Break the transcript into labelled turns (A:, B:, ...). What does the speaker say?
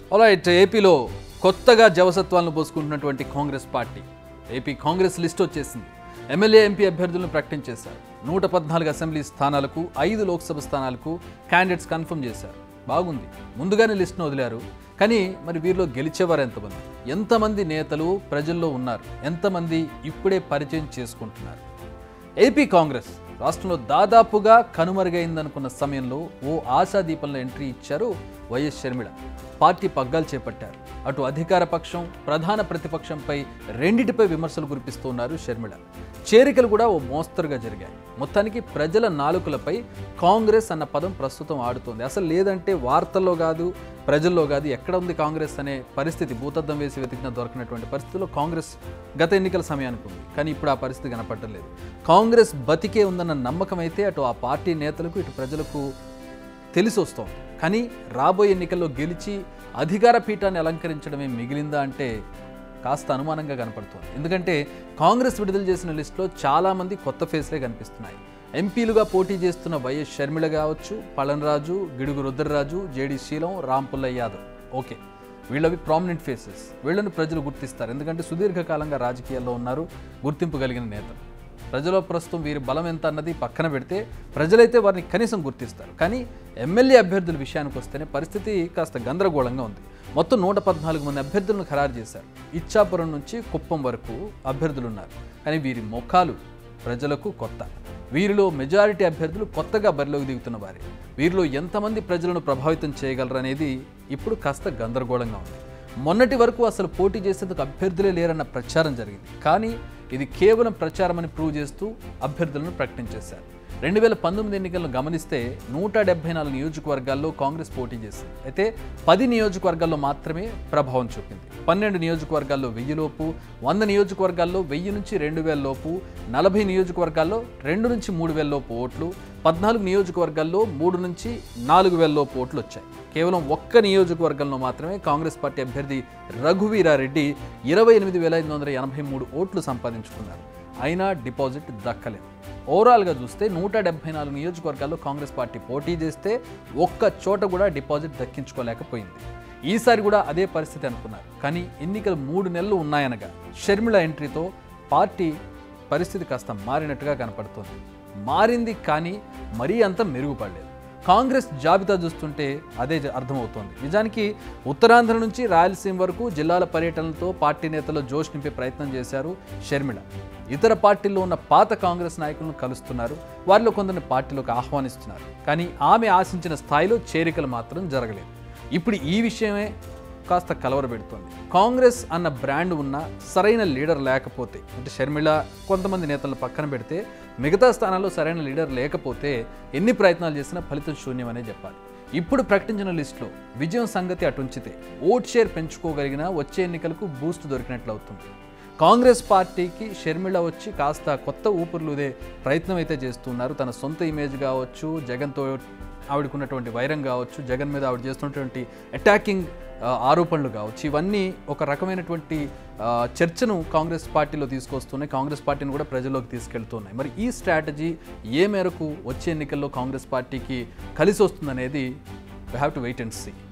A: right ఏపీలో కొత్తగా జవసత్వాలను పోసుకుంటున్నటువంటి Congress party AP Congress list వచ్చేసింది ఎమ్మెల్యే ఎంపీ అభ్యర్థులను ప్రకటించేశారు నూట పద్నాలుగు అసెంబ్లీ స్థానాలకు ఐదు లోక్సభ స్థానాలకు క్యాండిడేట్స్ కన్ఫర్మ్ చేశారు బాగుంది ముందుగానే లిస్ట్ను వదిలారు కానీ మరి వీరిలో గెలిచేవారు ఎంతమంది ఎంతమంది నేతలు ప్రజల్లో ఉన్నారు ఎంతమంది ఇప్పుడే పరిచయం చేసుకుంటున్నారు ఏపీ కాంగ్రెస్ రాష్ట్రంలో దాదాపుగా కనుమరుగైందనుకున్న సమయంలో ఓ ఆశాదీపంలో ఎంట్రీ ఇచ్చారు వైఎస్ షర్మిళ పార్టీ పగ్గాలు చేపట్టారు అటు అధికార పక్షం ప్రధాన ప్రతిపక్షంపై రెండిటిపై విమర్శలు కురిపిస్తున్నారు షర్మిళ చేరికలు కూడా ఓ మోస్తరుగా జరిగాయి మొత్తానికి ప్రజల నాలుకలపై కాంగ్రెస్ అన్న పదం ప్రస్తుతం ఆడుతోంది అసలు లేదంటే వార్తల్లో కాదు ప్రజల్లో కాదు ఎక్కడ ఉంది కాంగ్రెస్ అనే పరిస్థితి భూతద్దం వేసి వెతికిన దొరకనటువంటి పరిస్థితిలో కాంగ్రెస్ గత ఎన్నికల సమయానికి ఉంది కానీ ఇప్పుడు ఆ పరిస్థితి కనపడటం లేదు కాంగ్రెస్ బతికే ఉందన్న నమ్మకం అయితే అటు ఆ పార్టీ నేతలకు ఇటు ప్రజలకు తెలిసి వస్తోంది కానీ రాబోయే ఎన్నికల్లో గెలిచి అధికార పీఠాన్ని అలంకరించడమే మిగిలిందా అంటే కాస్త అనుమానంగా కనపడుతోంది ఎందుకంటే కాంగ్రెస్ విడుదల చేసిన లిస్టులో చాలామంది కొత్త ఫేస్లే కనిపిస్తున్నాయి ఎంపీలుగా పోటీ చేస్తున్న వైఎస్ షర్మిళ కావచ్చు పళన్రాజు గిడుగు రుద్రరాజు జేడి శీలం రాంపుల్లయ్య యాదవ్ ఓకే వీళ్ళవి ప్రామినెంట్ ఫేసెస్ వీళ్ళని ప్రజలు గుర్తిస్తారు ఎందుకంటే సుదీర్ఘకాలంగా రాజకీయాల్లో ఉన్నారు గుర్తింపు కలిగిన నేతలు ప్రజల ప్రస్తుతం వీరి బలం ఎంత అన్నది పక్కన పెడితే ప్రజలైతే వారిని కనీసం గుర్తిస్తారు కానీ ఎమ్మెల్యే అభ్యర్థుల విషయానికి వస్తేనే పరిస్థితి కాస్త గందరగోళంగా ఉంది మొత్తం నూట పద్నాలుగు మంది అభ్యర్థులను ఖరారు చేశారు ఇచ్చాపురం నుంచి కుప్పం వరకు అభ్యర్థులు ఉన్నారు కానీ వీరి ముఖాలు ప్రజలకు కొత్త వీరిలో మెజారిటీ అభ్యర్థులు కొత్తగా బరిలోకి దిగుతున్న వారే వీరిలో ఎంతమంది ప్రజలను ప్రభావితం చేయగలరనేది ఇప్పుడు కాస్త గందరగోళంగా ఉంది మొన్నటి వరకు అసలు పోటీ చేసేందుకు అభ్యర్థులే లేరన్న ప్రచారం జరిగింది కానీ ఇది కేవలం ప్రచారం అని ప్రూవ్ చేస్తూ అభ్యర్థులను ప్రకటించేశారు రెండు వేల పంతొమ్మిది ఎన్నికలను గమనిస్తే నూట డెబ్బై నాలుగు నియోజకవర్గాల్లో కాంగ్రెస్ పోటీ చేసింది అయితే పది నియోజకవర్గాల్లో మాత్రమే ప్రభావం చూపింది పన్నెండు నియోజకవర్గాల్లో వెయ్యి లోపు వంద నియోజకవర్గాల్లో వెయ్యి నుంచి రెండు వేల లోపు నలభై నియోజకవర్గాల్లో రెండు నుంచి మూడు వేల లోపు ఓట్లు పద్నాలుగు నియోజకవర్గాల్లో మూడు నుంచి నాలుగు వేల లోపు ఓట్లు వచ్చాయి కేవలం ఒక్క నియోజకవర్గంలో మాత్రమే కాంగ్రెస్ పార్టీ అభ్యర్థి రఘువీరారెడ్డి ఇరవై ఎనిమిది వేల ఐదు వందల ఎనభై మూడు ఓట్లు సంపాదించుకున్నారు అయినా డిపాజిట్ దక్కలేదు ఓవరాల్గా చూస్తే నూట డెబ్బై నాలుగు నియోజకవర్గాల్లో కాంగ్రెస్ పార్టీ పోటీ చేస్తే ఒక్క చోట కూడా డిపాజిట్ దక్కించుకోలేకపోయింది ఈసారి కూడా అదే పరిస్థితి అనుకున్నారు కానీ ఎన్నికలు మూడు నెలలు ఉన్నాయనగా షర్మిళ ఎంట్రీతో పార్టీ పరిస్థితి కాస్త మారినట్టుగా కనపడుతోంది మారింది కానీ మరీ అంత మెరుగుపడలేదు కాంగ్రెస్ జాబితా చూస్తుంటే అదే జ- అర్థమవుతోంది నిజానికి ఉత్తరాంధ్ర నుంచి రాయలసీమ వరకు జిల్లాల పర్యటనలతో పార్టీ నేతలు జోష్ నింపే ప్రయత్నం చేశారు షర్మిళ ఇతర పార్టీల్లో ఉన్న పాత కాంగ్రెస్ నాయకులను కలుస్తున్నారు వారిలో కొందరిని పార్టీలోకి ఆహ్వానిస్తున్నారు కానీ ఆమె ఆశించిన స్థాయిలో చేరికలు మాత్రం జరగలేదు ఇప్పుడు ఈ విషయమే కాస్త కలవరపెడుతోంది కాంగ్రెస్ అన్న బ్రాండ్ ఉన్న సరైన లీడర్ లేకపోతే అంటే షర్మిళ కొంతమంది నేతలను పక్కన పెడితే మిగతా స్థానాల్లో సరైన లీడర్ లేకపోతే ఎన్ని ప్రయత్నాలు చేసినా ఫలితం శూన్యమనే చెప్పాలి ఇప్పుడు ప్రకటించిన లిస్టులో విజయం సంగతి అటుంచితే ఓట్ షేర్ పెంచుకోగలిగిన వచ్చే ఎన్నికలకు బూస్ట్ దొరికినట్లు అవుతుంది కాంగ్రెస్ పార్టీకి షర్మిళ వచ్చి కాస్త కొత్త ఊపిరిలుదే ప్రయత్నం అయితే చేస్తున్నారు తన సొంత ఇమేజ్ కావచ్చు జగన్తో ఆవిడకున్నటువంటి వైరం కావచ్చు జగన్ మీద ఆవిడ చేస్తున్నటువంటి అటాకింగ్ ఆరోపణలు కావచ్చు ఇవన్నీ ఒక రకమైనటువంటి ఆ, చర్చను కాంగ్రెస్ పార్టీలో తీసుకొస్తున్నాయి కాంగ్రెస్ పార్టీని కూడా ప్రజల్లోకి తీసుకెళ్తున్నాయి మరి ఈ స్ట్రాటజీ ఏ మేరకు వచ్చే ఎన్నికల్లో కాంగ్రెస్ పార్టీకి కలిసి వస్తుందనేది we have to wait and see